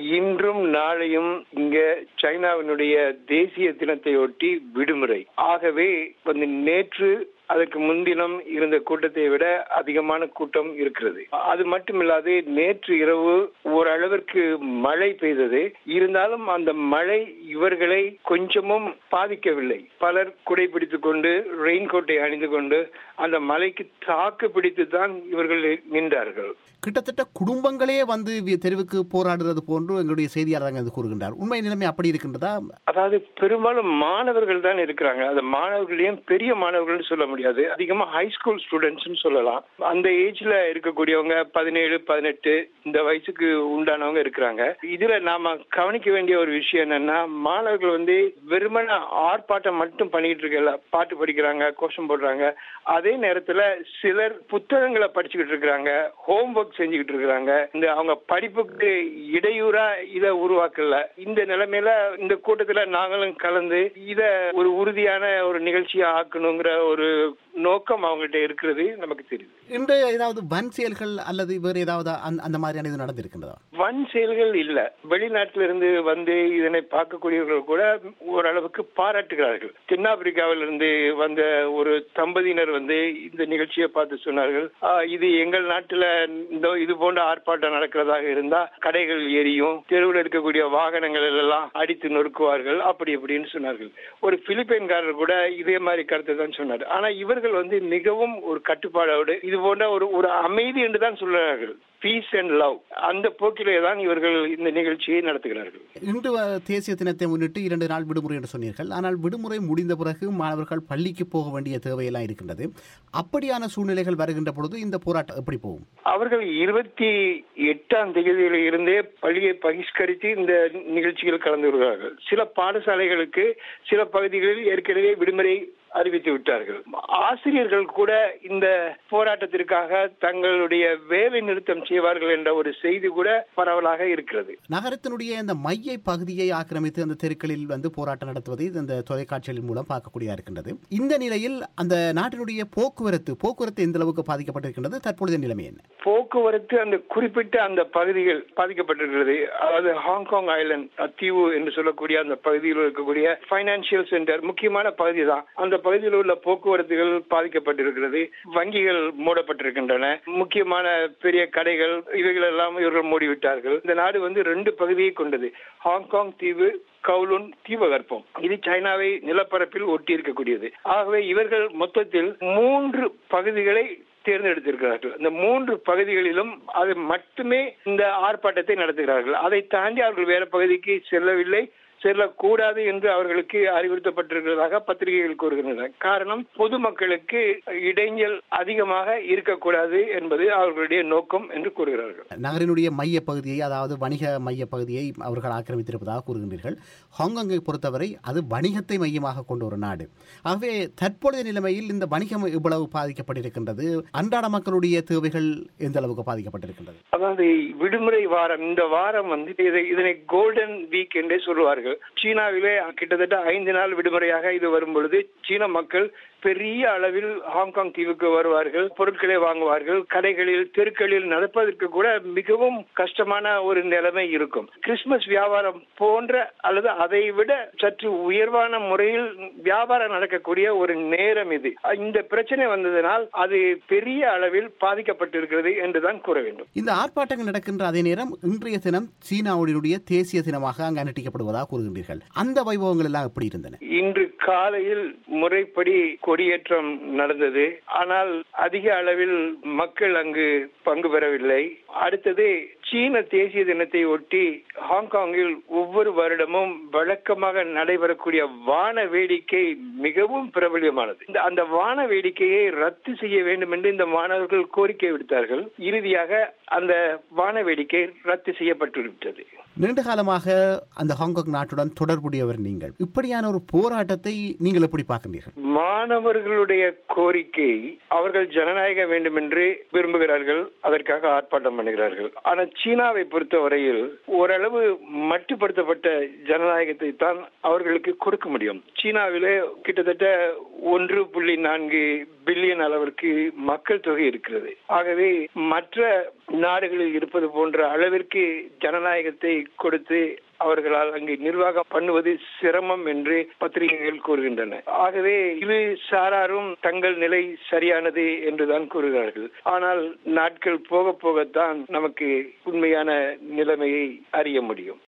இன்றும் நாளையும் இங்க சைனாவினுடைய தேசிய தினத்தையொட்டி விடுமுறை ஆகவே வந்து நேற்று அதற்கு முன்தினம் இருந்த கூட்டத்தை விட அதிகமான கூட்டம் இருக்கிறது அது மட்டுமில்லாது நேற்று இரவு ஓரளவிற்கு மழை பெய்தது இருந்தாலும் அந்த மழை இவர்களை கொஞ்சமும் பாதிக்கவில்லை பலர் குடை பிடித்துக் கொண்டு ரெயின் கோட்டை அணிந்து கொண்டு அந்த மலைக்கு தாக்கு பிடித்து தான் இவர்கள் நின்றார்கள் கிட்டத்தட்ட குடும்பங்களே வந்து வி- தெருவுக்கு போராடுறது போன்று எங்களுடைய செய்தியாளர் அங்கே கூறுகின்றார் உண்மை நிலைமை அப்படி இருக்கின்றதா அதாவது பெரும்பாலும் மாணவர்கள் தான் இருக்கிறாங்க அந்த மாணவர்களையும் பெரிய மாணவர்கள் சொல்ல முடியாது அதிகமா ஹை ஸ்கூல் ஸ்டூடெண்ட்ஸ் சொல்லலாம் அந்த ஏஜ்ல இருக்கக்கூடியவங்க பதினேழு பதினெட்டு இந்த வயசுக்கு உண்டானவங்க இருக்கிறாங்க இதுல நாம கவனிக்க வேண்டிய ஒரு விஷயம் என்னன்னா மாணவர்கள் வந்து வெறுமன ஆர்ப்பாட்டம் மட்டும் பண்ணிட்டு இருக்கல பாட்டு படிக்கிறாங்க கோஷம் போடுறாங்க அதே நேரத்துல சிலர் புத்தகங்களை படிச்சுக்கிட்டு இருக்கிறாங்க ஹோம்ஒர்க் செஞ்சுக்கிட்டு இருக்கிறாங்க இந்த அவங்க படிப்புக்கு இடையூறா இத உருவாக்கல இந்த நிலைமையில இந்த கூட்டத்துல நாங்களும் கலந்து இத ஒரு உறுதியான ஒரு நிகழ்ச்சியா ஆக்கணுங்கிற ஒரு நோக்கம் அவங்ககிட்ட இருக்கிறது நமக்கு தெரியுது இன்று ஏதாவது வன் செயல்கள் அல்லது வேறு ஏதாவது அந்த- அந்த மாதிரியான இது நடந்திருக்கின்றதா வன் செயல்கள் இல்ல வெளிநாட்டில இருந்து வந்து இதனை பார்க்கக்கூடியவர்கள் கூட ஓரளவுக்கு பாராட்டுகிறார்கள் தென்னாப்பிரிக்காவில இருந்து வந்த ஒரு தம்பதியினர் வந்து இந்த நிகழ்ச்சியை பார்த்து சொன்னார்கள் "ஆ, இது எங்கள் நாட்டுல இந்த இது போன்ற ஆர்ப்பாட்டம் நடக்கிறதாக இருந்தா கடைகள் எரியும் தெருவில் இருக்கக்கூடிய வாகனங்கள் எல்லாம் அடித்து நொறுக்குவார்கள் அப்படி இப்படின்னு சொன்னார்கள் ஒரு பிலிப்பைன்காரர் கூட இதே மாதிரி கருத்தை தான் சொன்னார் ஆனா இவர்கள் வந்து மிகவும் ஒரு கட்டுப்பாடோடு இது போன்ற ஒரு ஒரு அமைதி என்று தான் சொல்கிறார்கள் பீஸ் அண்ட் லவ் அந்த போக்கிலே தான் இவர்கள் இந்த நிகழ்ச்சியை நடத்துகிறார்கள் இன்று அஹ், தேசிய தினத்தை முன்னிட்டு இரண்டு நாள் விடுமுறை என்று சொன்னீர்கள் ஆனால் விடுமுறை முடிந்த பிறகு மாணவர்கள் பள்ளிக்கு போக வேண்டிய தேவையெல்லாம் இருக்கின்றது அப்படியான சூழ்நிலைகள் வருகின்ற பொழுது இந்த போராட்டம் எப்படி போகும் அவர்கள் இருபத்தி எட்டாம் தேதியில இருந்தே பள்ளியை பகிஷ்கரித்து இந்த நிகழ்ச்சியில் கலந்து வருகிறார்கள் சில பாடசாலைகளுக்கு சில பகுதிகளில் ஏற்கனவே விடுமுறை அறிவித்து விட்டார்கள் ஆசிரியர்கள் கூட இந்த போராட்டத்திற்காக தங்களுடைய வேலை நிறுத்தம் செய்வார்கள் என்ற ஒரு செய்தி கூட பரவலாக இருக்கிறது நகரத்தினுடைய இந்த மைய பகுதியை ஆக்கிரமித்து அந்த தெருக்களில் வந்து போராட்டம் நடத்துவதை இந்த தொலைக்காட்சிகளின் மூலம் பார்க்கக்கூடியதா இருக்கின்றது இந்த நிலையில் அந்த நாட்டினுடைய போக்குவரத்து போக்குவரத்து எந்த அளவுக்கு பாதிக்கப்பட்டிருக்கின்றது தற்பொழுதைய நிலைமை என்ன போக்குவரத்து அந்த குறிப்பிட்ட அந்த பகுதிகள் பாதிக்கப்பட்டிருக்கிறது அதாவது ஹாங்காங் ஐலண்ட் தீவு என்று சொல்லக்கூடிய அந்த பகுதியில் இருக்கக்கூடிய பைனான்சியல் சென்டர் முக்கியமான பகுதி தான் அந்த பகுதியில் உள்ள போக்குவரத்துகள் பாதிக்கப்பட்டிருக்கிறது வங்கிகள் மூடப்பட்டிருக்கின்றன முக்கியமான பெரிய கடைகள் இவைகள் எல்லாம் இவர்கள் மூடிவிட்டார்கள் இந்த நாடு வந்து ரெண்டு பகுதியை கொண்டது ஹாங்காங் தீவு கவுலுன் தீபகற்பம் இது சைனாவை நிலப்பரப்பில் ஒட்டி இருக்கக்கூடியது ஆகவே இவர்கள் மொத்தத்தில் மூன்று பகுதிகளை தேர்ந்தெடுத்திருக்கிறார்கள் இந்த மூன்று பகுதிகளிலும் அது மட்டுமே இந்த ஆர்ப்பாட்டத்தை நடத்துகிறார்கள் அதை தாண்டி அவர்கள் வேற பகுதிக்கு செல்லவில்லை செல்லக்கூடாது என்று அவர்களுக்கு அறிவுறுத்தப்பட்டிருக்கிறதாக பத்திரிகைகள் கூறுகின்றன காரணம் பொதுமக்களுக்கு இடைஞ்சல் அதிகமாக இருக்கக்கூடாது என்பது அவர்களுடைய நோக்கம் என்று கூறுகிறார்கள் நகரினுடைய மைய பகுதியை அதாவது வணிக மைய பகுதியை அவர்கள் ஆக்கிரமித்திருப்பதாக கூறுகின்றீர்கள் ஹாங்காங்கை பொறுத்தவரை அது வணிகத்தை மையமாக கொண்ட ஒரு நாடு ஆகவே தற்பொழுதைய நிலைமையில் இந்த வணிகம் இவ்வளவு பாதிக்கப்பட்டிருக்கின்றது அன்றாட மக்களுடைய தேவைகள் எந்த அளவுக்கு பாதிக்கப்பட்டிருக்கின்றது அதாவது விடுமுறை வாரம் இந்த வாரம் வந்து இதை இதனை கோல்டன் வீக் என்றே சொல்லுவார்கள் சீனாவிலே கிட்டத்தட்ட ஐந்து நாள் விடுமுறையாக இது வரும் பொழுது சீன மக்கள் பெரிய அளவில் ஹாங்காங் தீவுக்கு வருவார்கள் பொருட்களை வாங்குவார்கள் கடைகளில் தெருக்களில் நடப்பதற்கு கூட மிகவும் கஷ்டமான ஒரு நிலைமை இருக்கும் கிறிஸ்துமஸ் வியாபாரம் போன்ற அல்லது அதை விட சற்று உயர்வான முறையில் வியாபாரம் நடக்கக்கூடிய ஒரு நேரம் இது இந்த பிரச்சனை வந்ததனால் அது பெரிய அளவில் பாதிக்கப்பட்டிருக்கிறது என்றுதான் கூற வேண்டும் இந்த ஆர்ப்பாட்டங்கள் நடக்கின்ற அதே நேரம் இன்றைய தினம் சீனாவுடைய தேசிய தினமாக அங்கு அனுஷ்டிக்கப்படுவதாக கூறுகின்றீர்கள் அந்த வைபவங்கள் எல்லாம் எப்படி இருந்தன இன்று காலையில் முறைப்படி கொடியேற்றம் நடந்தது ஆனால் அதிக அளவில் மக்கள் அங்கு பங்கு பெறவில்லை அடுத்தது சீன தேசிய தினத்தை ஒட்டி ஹாங்காங்கில் ஒவ்வொரு வருடமும் வழக்கமாக நடைபெறக்கூடிய வான வேடிக்கை மிகவும் பிரபலியமானது இந்த அந்த வான வேடிக்கையை ரத்து செய்ய வேண்டும் என்று இந்த மாணவர்கள் கோரிக்கை விடுத்தார்கள் இறுதியாக அந்த வான வேடிக்கை ரத்து செய்யப்பட்டு விட்டது நீண்ட காலமாக அந்த ஹாங்காங் நாட்டுடன் தொடர்புடையவர் நீங்கள் இப்படியான ஒரு போராட்டத்தை நீங்கள் எப்படி பார்க்கின்றீர்கள் மாணவர்களுடைய கோரிக்கை அவர்கள் ஜனநாயகம் வேண்டும் என்று விரும்புகிறார்கள் அதற்காக ஆர்ப்பாட்டம் பண்ணுகிறார்கள் ஆனால் சீனாவை பொறுத்தவரையில் ஓரளவு மட்டுப்படுத்தப்பட்ட ஜனநாயகத்தை தான் அவர்களுக்கு கொடுக்க முடியும் சீனாவிலே கிட்டத்தட்ட ஒன்று புள்ளி நான்கு பில்லியன் அளவிற்கு மக்கள் தொகை இருக்கிறது ஆகவே மற்ற நாடுகளில் இருப்பது போன்ற அளவிற்கு ஜனநாயகத்தை கொடுத்து அவர்களால் அங்கே நிர்வாகம் பண்ணுவது சிரமம் என்று பத்திரிகைகள் கூறுகின்றன ஆகவே இரு சாராரும் தங்கள் நிலை சரியானது என்றுதான் கூறுகிறார்கள் ஆனால் நாட்கள் போக போகத்தான் நமக்கு உண்மையான நிலைமையை அறிய முடியும்